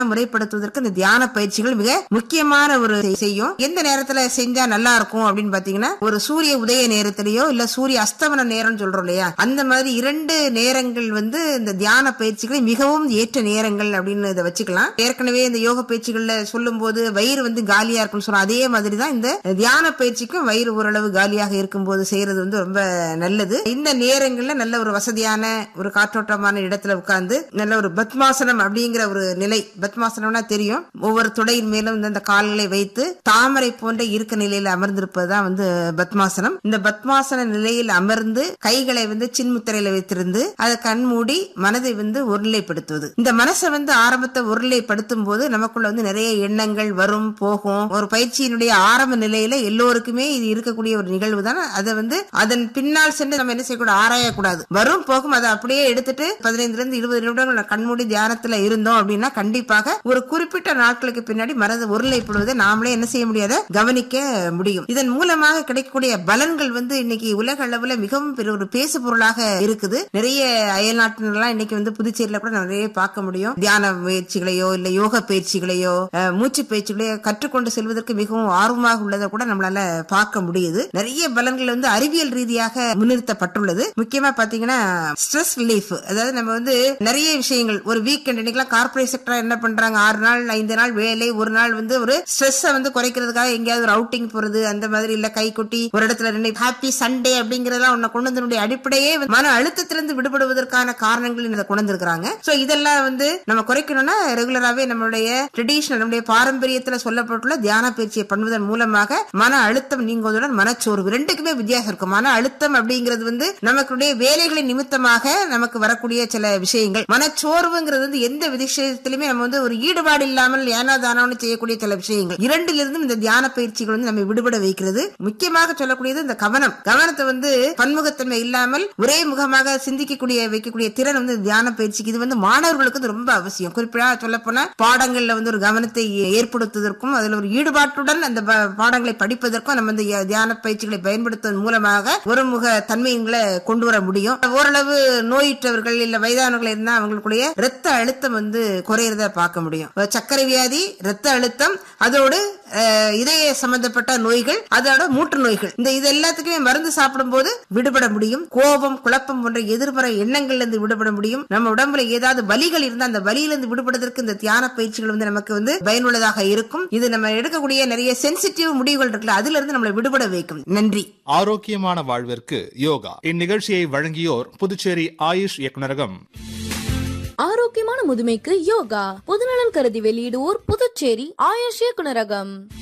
முறைப்படுத்துவதற்கு இந்த தியான பயிற்சிகள் மிக முக்கியமான ஒரு செய்யும் எந்த நேரத்துல செஞ்சா நல்லா இருக்கும் அப்படின்னு பாத்தீங்கன்னா ஒரு சூரிய உதய நேரத்திலேயோ இல்ல சூரிய அஸ்தமன நேரம் சொல்றோம் இல்லையா அந்த மாதிரி இரண்டு நேரங்கள் வந்து இந்த தியான பயிற்சிகள் மிகவும் ஏற்ற நேரங்கள் அப்படின்னு இதை வச்சுக்கலாம் ஏற்கனவே இந்த யோக பயிற்சிகள்ல சொல்லும் போது வயிறு வந்து காலியா இருக்கும்னு சொல்றோம் அதே மாதிரி தான் இந்த தியான பயிற்சிக்கும் வயிறு ஓரளவு காலியாக இருக்கும்போது செய்யறது வந்து ரொம்ப நல்லது இந்த நேரங்கள்ல நல்ல ஒரு வசதியான ஒரு காற்றோட்டமான இடத்துல உட்கார்ந்து நல்ல ஒரு பத்மாசனம் அப்படிங்கிற ஒரு நிலை பத்மாசனம்னா தெரியும் ஒவ்வொரு துடையின் மேலும் இந்த- இந்த கால்களை வைத்து தாமரை போன்ற இருக்க நிலையில அமர்ந்திருப்பதுதான் வந்து பத்மாசனம் இந்த பத்மாசன நிலையில் அமர்ந்து கைகளை வந்து சின்முத்திரையில வைத்திருந்து அதை கண் மூடி மனதை வந்து ஒருநிலைப்படுத்துவது இந்த மனசை வந்து ஆரம்பத்தை ஒருநிலைப்படுத்தும் போது நமக்குள்ள வந்து நிறைய எண்ணங்கள் வரும் போகும் ஒரு பயிற்சியினுடைய ஆரம்ப நிலையில எல்லோருக்குமே இது இருக்கக்கூடிய ஒரு நிகழ்வு தான் அதை வந்து அதன் பின்னால் சென்று நம்ம என்ன செய்யக்கூடாது ஆராயக்கூடாது வரும் போகும் அதை அப்படியே எடுத்துட்டு பதினைந்துல இருந்து இருபது நிமிடங்கள் நான் கண்மூடி தியானத்துல இருந்தோம் அப்படின்னா கண்டிப்பாக ஒரு குறிப்பிட்ட நாட்களுக்கு பின்னாடி மனதை ஒருநிலைப்படுவதை நாமளே என்ன செய்ய முடியாத கவனிக்க முடியும் இதன் மூலமாக கிடைக்கக்கூடிய பலன்கள் வந்து இன்னைக்கு உலக அளவுல மிகவும் பெரிய ஒரு பேசு பொருளாக இருக்குது நிறைய அயல் நாட்டினர்லாம் இன்னைக்கு வந்து புதுச்சேரியில கூட நிறைய பார்க்க முடியும் தியான முயற்சிகளையோ இல்ல யோக பயிற்சிகளையோ அஹ், மூச்சு பயிற்சிகளையோ கற்றுக்கொண்டு செல்வதற்கு மிகவும் ஆர்வமாக உள்ளதை கூட நம்மளால பார்க்க முடியுது நிறைய பலன்கள் வந்து அறிவியல் ரீதியாக முன்னிறுத்தப்பட்டுள்ளது முக்கியமா பாத்தீங்கன்னா ஸ்ட்ரெஸ் ரிலீஃப் அதாவது நம்ம வந்து நிறைய விஷயங்கள் ஒரு வீக்கெண்ட் இன்னைக்கெல்லாம் கார்பரேட் செக்டரா என்ன பண்றாங்க ஆறு நாள் ஐந்து நாள் வேலை ஒரு நாள் வந்து ஒரு ஸ்ட்ரெஸ் வந்து குறைக்கிறதுக்காக எங்கேயாவது ஒரு அவுட்டிங் போறது அந்த மாதிரி இல்ல கை கொட்டி ஒரு இடத்துல ரெண்டு ஹாப்பி சண்டே அப்படிங்கறதெல்லாம் உன்னை கொண்டு வந்தனுடைய அடிப்படையே வந்து மன அழுத்தத்திலிருந்து விடுபடுவதற்கான காரணங்கள் இதை கொண்டு வந்திருக்கிறாங்க சோ இதெல்லாம் வந்து நம்ம குறைக்கணும்னா ரெகுலராவே நம்மளுடைய ட்ரெடிஷனல் நம்முடைய பாரம்பரியத்துல சொல்லப்பட்டுள்ள தியான பயிற்சியை பண்ணுவதன் மூலமாக மன அழுத்தம் நீங்குவதுடன் மனச்சோர்வு ரெண்டுக்குமே வித்தியாசம் இருக்கும் மன அழுத்தம் அப்படிங்கிறது வந்து நமக்குடைய வேலைகளின் நிமித்தமாக நமக்கு வரக்கூடிய சில விஷயங்கள் மனச்சோர்வுங்கிறது வந்து எந்த விஷயத்திலுமே நம்ம வந்து ஒரு ஈடுபாடு இல்லாமல் ஏனோ தானோன்னு செய்யக்கூடிய சில விஷயங்கள் இரண்டிலிருந்தும் இந்த தியான பயிற்சிகள் வந்து நம்ம விடுபட வைக்கிறது முக்கியமாக சொல்லக்கூடியது இந்த கவனம் கவனத்தை வந்து பன்முகத்தன்மை இல்லாமல் ஒரே முகமாக சிந்திக்கக்கூடிய வைக்கக்கூடிய திறன் வந்து தியான பயிற்சிக்கு இது வந்து மாணவர்களுக்கு வந்து ரொம்ப அவசியம் குறிப்பிடா சொல்ல போனா பாடங்கள்ல வந்து ஒரு கவனத்தை ஏற்படுத்துவதற்கும் அதுல ஒரு ஈடுபாட்டுடன் அந்த ப- பாடங்களை படிப்பதற்கும் நம்ம இந்த தியான பயிற்சிகளை பயன்படுத்துவதன் மூலமாக ஒருமுக தன்மைகளை கொண்டு வர முடியும் ஓரளவு நோயுற்றவர்கள் இல்ல வயதானவர்கள் இருந்தா அவங்களுடைய ரத்த அழுத்தம் வந்து குறையறத பார்க்க முடியும் சர்க்கரை வியாதி ரத்த அழுத்தம் அதோடு அஹ், இதய சம்பந்தப்பட்ட நோய்கள் அதோட மூட்டு நோய்கள் இந்த இது எல்லாத்துக்குமே மருந்து சாப்பிடும் போது விடுபட முடியும் கோபம் குழப்பம் போன்ற எதிர்மறை எண்ணங்கள்ல இருந்து விடுபட முடியும் நம்ம உடம்புல ஏதாவது வலிகள் இருந்தா அந்த வலியிலிருந்து விடுபடுவதற்கு இந்த தியான பயிற்சிகள் வந்து நமக்கு வந்து பயனுள்ளதாக இருக்கும் இது நம்ம எடுக்கக்கூடிய நிறைய சென்சிட்டிவ் முடிவுகள் இருக்குல்ல அதுல இருந்து நம்மளை விடுபட வைக்கும் நன்றி ஆரோக்கியமான வாழ்விற்கு யோகா இந்நிகழ்ச்சியை வழங்கியோர் புதுச்சேரி ஆயுஷ் இயக்குநரகம் ஆரோக்கியமான முதுமைக்கு யோகா பொதுநலன் கருதி வெளியிடுவோர் புதுச்சேரி ஆயுஷ் இயக்குனரகம்